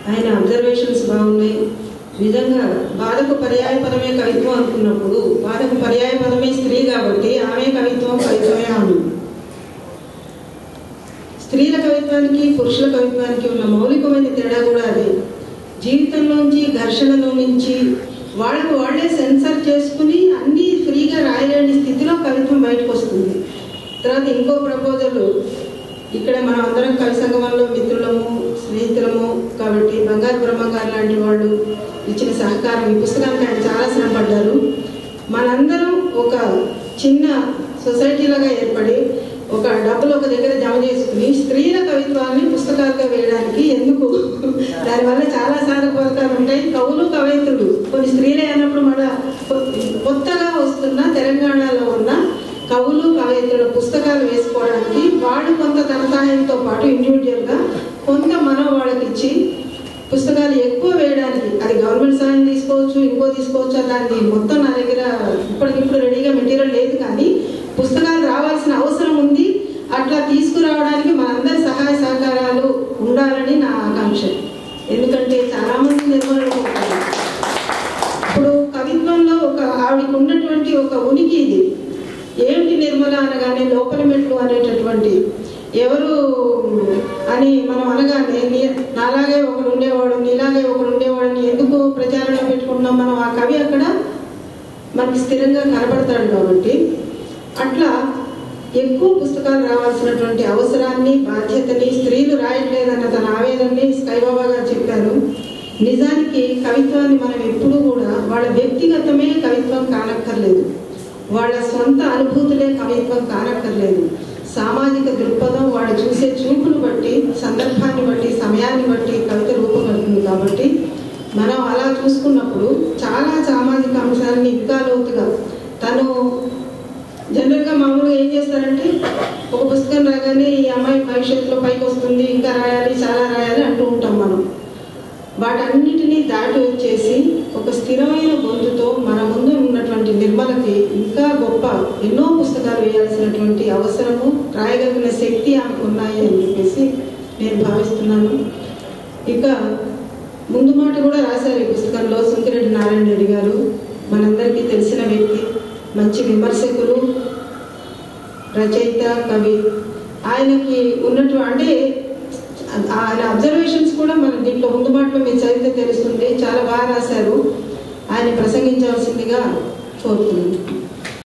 ఆయన అబ్జర్వేషన్స్ బాగున్నాయి నిజంగా బాధకు పర్యాయ పదమే కవిత్వం అనుకున్నప్పుడు బాధకు పర్యాయ పదమే స్త్రీ కాబట్టి ఆమె కవిత్వం కవిత్వమే ఆమె స్త్రీల కవిత్వానికి పురుషుల కవిత్వానికి ఉన్న మౌలికమైన తేడా కూడా అదే జీవితంలోంచి ఘర్షణలో నుంచి వాళ్ళకు వాళ్ళే సెన్సర్ చేసుకుని అన్నీ ఫ్రీగా రాయలేని స్థితిలో కవిత్వం బయటకు వస్తుంది తర్వాత ఇంకో ప్రపోజల్ ఇక్కడ మనం అందరం కవి సంగమంలో మిత్రులము స్నేహితులము కాబట్టి బంగారు బ్రహ్మంగారు లాంటి వాళ్ళు ఇచ్చిన సహకారం ఈ పుస్తకానికి ఆయన చాలా శ్రమపడ్డారు మనందరం ఒక చిన్న సొసైటీలాగా ఏర్పడి ఒక డబ్బులు ఒక దగ్గర జమ చేసుకుని స్త్రీల కవిత్వాన్ని పుస్తకాలుగా వేయడానికి ఎందుకు దానివల్ల చాలా సాధకపథకాలు ఉంటాయి కవులు కవయిత్రులు కొన్ని స్త్రీలే అన్నప్పుడు మన కొత్తగా వస్తున్న తెలంగాణలో ఉన్న కవులు కవయిత్రుల పుస్తకాలు వేసుకోవడానికి వాళ్ళు కొంత తన సహాయంతో పాటు ఇండివిజువల్గా కొంత మనం వాళ్ళకి ఇచ్చి పుస్తకాలు ఎక్కువ వేయడానికి అది గవర్నమెంట్ సహాయం తీసుకోవచ్చు ఇంకో తీసుకోవచ్చు దాన్ని మొత్తం నా దగ్గర ఇప్పటికిప్పుడు రెడీగా మెటీరియల్ లేదు కానీ పుస్తకాలు రావాల్సిన అవసరం ఉంది అట్లా తీసుకురావడానికి మనందరి సహాయ సహకారాలు ఉండాలని నా ఆకాంక్ష ఎందుకంటే చాలా మంది నిర్మూలన ఉంటారు ఇప్పుడు కవిత్వంలో ఒక ఆవిడకి ఉన్నటువంటి ఒక ఉనికి ఇది ఏమిటి నిర్మల అనగానే లోపల మెట్లు అనేటటువంటి ఎవరు అని మనం అనగానే నీ- నాలాగే ఒకడు ఉండేవాడు నీలాగే ఒకడు ఉండేవాడని ఎందుకు ప్రచారంలో పెట్టుకుంటున్నాం మనం ఆ కవి అక్కడ మనకి స్థిరంగా కనబడతాడు కాబట్టి అట్లా ఎక్కువ పుస్తకాలు రావాల్సినటువంటి అవసరాన్ని బాధ్యతని స్త్రీలు రాయట్లేదన్న తన ఆవేదనని స్కైబాబా గారు చెప్పారు నిజానికి కవిత్వాన్ని మనం ఎప్పుడూ కూడా వాళ్ళ వ్యక్తిగతమే కవిత్వం కానక్కర్లేదు వాళ్ళ సొంత అనుభూతులే కవిత్వం కానక్కర్లేదు సామాజిక దృక్పథం వాళ్ళు చూసే చూపును బట్టి సందర్భాన్ని బట్టి సమయాన్ని బట్టి కవిత రూపొందుతుంది కాబట్టి మనం అలా చూసుకున్నప్పుడు చాలా సామాజిక అంశాన్ని ఇంకా లోతుగా తను జనరల్గా మామూలుగా ఏం చేస్తారంటే ఒక పుస్తకం రాగానే ఈ అమ్మాయి భవిష్యత్తులో పైకి వస్తుంది ఇంకా రాయాలి చాలా రాయాలి అంటూ ఉంటాం మనం వాటన్నిటినీ దాటి వచ్చేసి ఒక స్థిరమైన గొంతుతో మన ముందు ఉన్నటువంటి నిర్మలకి ఇంకా గొప్ప ఎన్నో పుస్తకాలు వేయాల్సినటువంటి అవసరము రాయగలిగిన శక్తి ఆమెకు ఉన్నాయి అని చెప్పేసి నేను భావిస్తున్నాను ఇక ముందు మాట కూడా రాశారు ఈ పుస్తకంలో సుంకిరెడ్డి నారాయణ రెడ్డి గారు మనందరికీ తెలిసిన వ్యక్తి మంచి విమర్శకులు రచయిత కవి ఆయనకి ఉన్నట్టు అంటే ఆయన అబ్జర్వేషన్స్ కూడా మన దీంట్లో ముందు మాటలో మీరు చదివితే తెలుస్తుంది చాలా బాగా రాశారు ఆయన ప్రసంగించవలసిందిగా కోరుతున్నాను